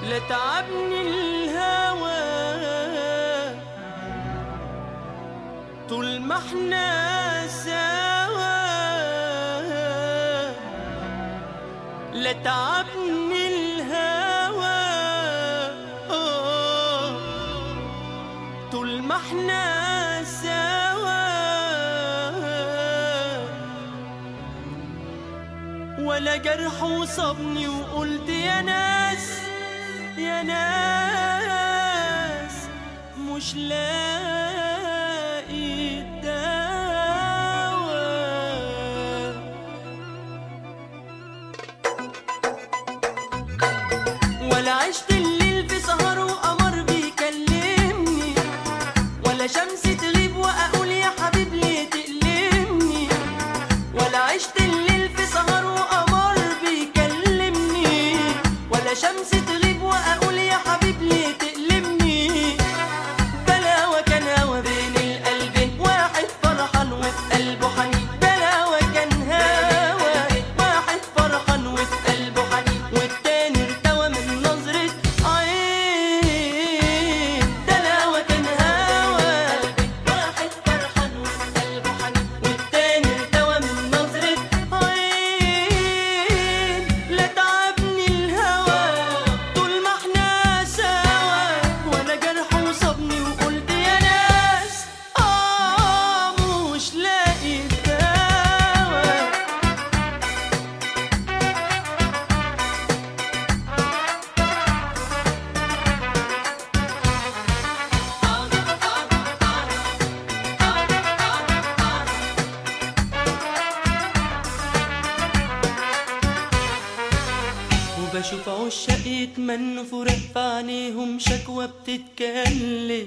لا تعبني الهوى طول ما احنا سوا لا تعبني الهوى آه، طول ما احنا سوا ولا جرح وصابني وقلت يا ناس يا ناس مش لاقي الدواء ولا عشت الليل في سهر وقمر بيكلمني ولا شمس تغيب واقول يا حبيب ليه تقلمني ولا عشت الليل في سهر وقمر بيكلمني ولا شمس تغيب واقول يا حبيب ليه تقلمني بلا وكان هوا بين القلبين واحد فرحان وفي قلبه حنين بلا وكان هوا واحد فرحان وفي قلبه حنين والتاني ارتوى من نظرة عين بلا وكان هوا واحد فرحان وفي قلبه حنين والتاني ارتوى من نظرة عين لا تعبني الهوى طول ما احنا سوا وانا جرح وصابني وقلت يا ناس اه مش لاقي الدواء وبشوف عشاق يتمنوا فراق في عينيهم شكوى بتتكلم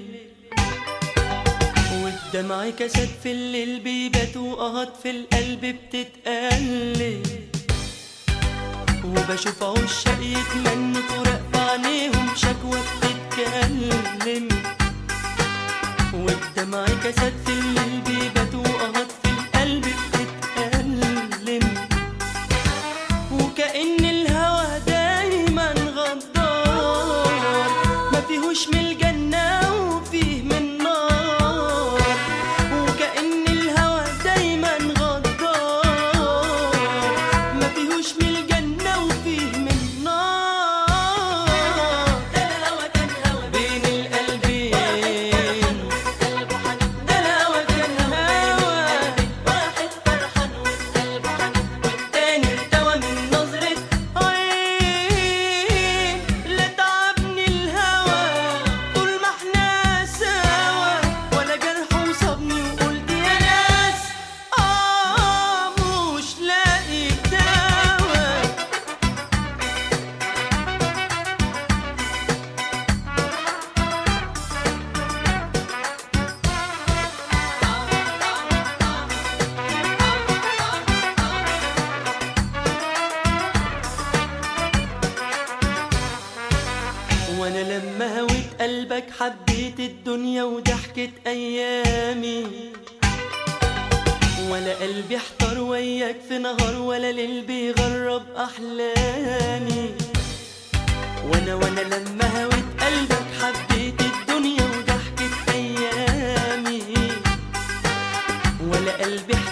والدمع كسد في الليل بيبات وقهط في القلب بتتقلب وبشوف عشاق يتمنوا فراق في عينيهم شكوى بتتكلم والدمع كسد في الليل بيبات وقهط في القلب بتتألم وكأن الهوى دايما غدار ما فيهوش من الجنة وفيه من النار وكأن الهوى دايما غدار ما فيهوش من الجنة وفيه من النار ده الهوى كان هوى بين القلبين ده الهوى كان هوى واحد فرحان وقلبه حنين والتاني ارتوى من نظرة عين لا تعبني الهوى طول ما احنا سوا ولا جرح وصابني وقلت يا ناس اه مش لاقي دواء وانا لما هويت قلبك حبيت الدنيا وضحكت ايامي ولا قلبي احتار وياك في نهار ولا ليل بيغرب احلامي وانا وانا لما هويت قلبك حبيت الدنيا وضحكت ايامي ولا قلبي